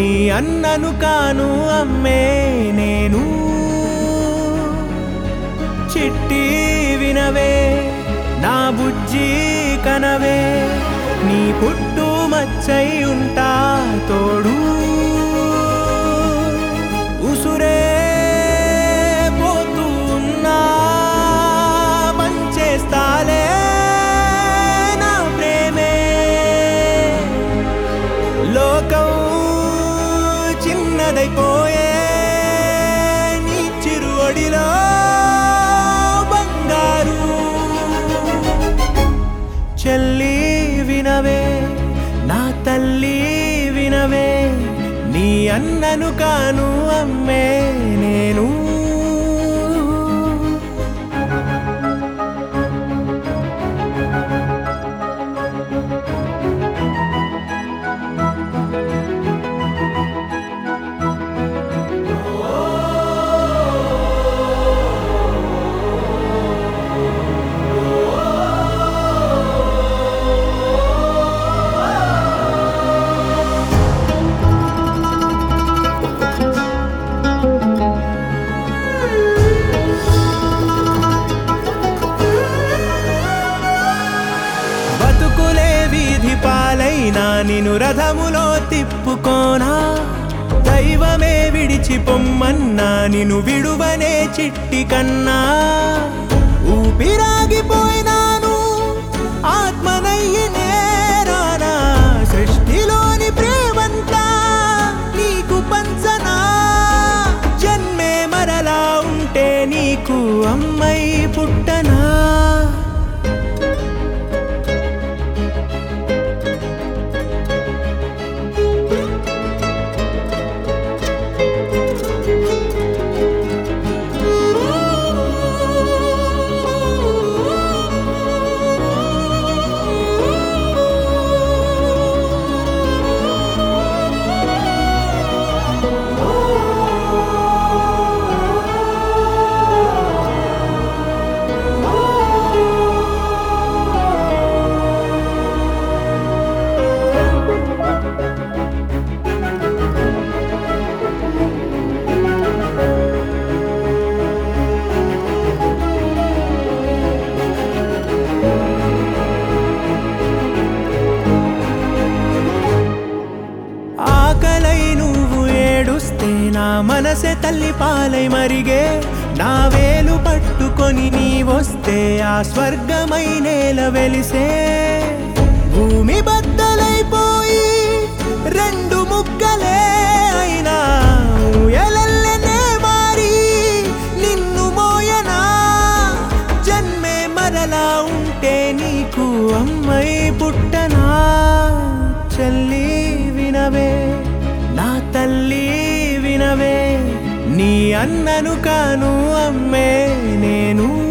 నీ అన్నను కాను అమ్మే నేను చిట్టి వినవే నా బుజ్జి కనవే నీ పుట్టు మచ్చై ఉంటా తోడు ఉసురే పోతూ ఉన్నా పంచేస్తాలే నా ప్రేమే లోకం చిన్నదైపోయే నీ చిరువడిలో బంగారు చెల్లి వినవే నా తల్లి వినవే నీ అన్నను కాను అమ్మే నేను బతుకులే వీధి పాలైనా నిన్ను రథములో తిప్పుకోనా దైవమే విడిచి పొమ్మన్నా నిన్ను విడువనే చిట్టి కన్నా ఊపిరాగిపోయినాను ఆత్మనయ్యి నేరానా సృష్టిలోని ప్రేమంతా నీకు పంచనా జన్మే మరలా ఉంటే నీకు అమ్మై పుట్టనా ఆకలై నువ్వు ఏడుస్తే నా మనసే తల్లి పాలై మరిగే నా వేలు పట్టుకొని నీ వస్తే ఆ స్వర్గమై నేల వెలిసే భూమి బద్దలైపోయి రెండు ముక్కలే అయినా ఊయలల్లనే మారి నిన్ను మోయనా జన్మే మరలా ఉంటే నీకు అమ్మై పుట్టనా చెల్లి వినవే నా తల్లి వినవే నీ అన్నను కాను అమ్మే నేను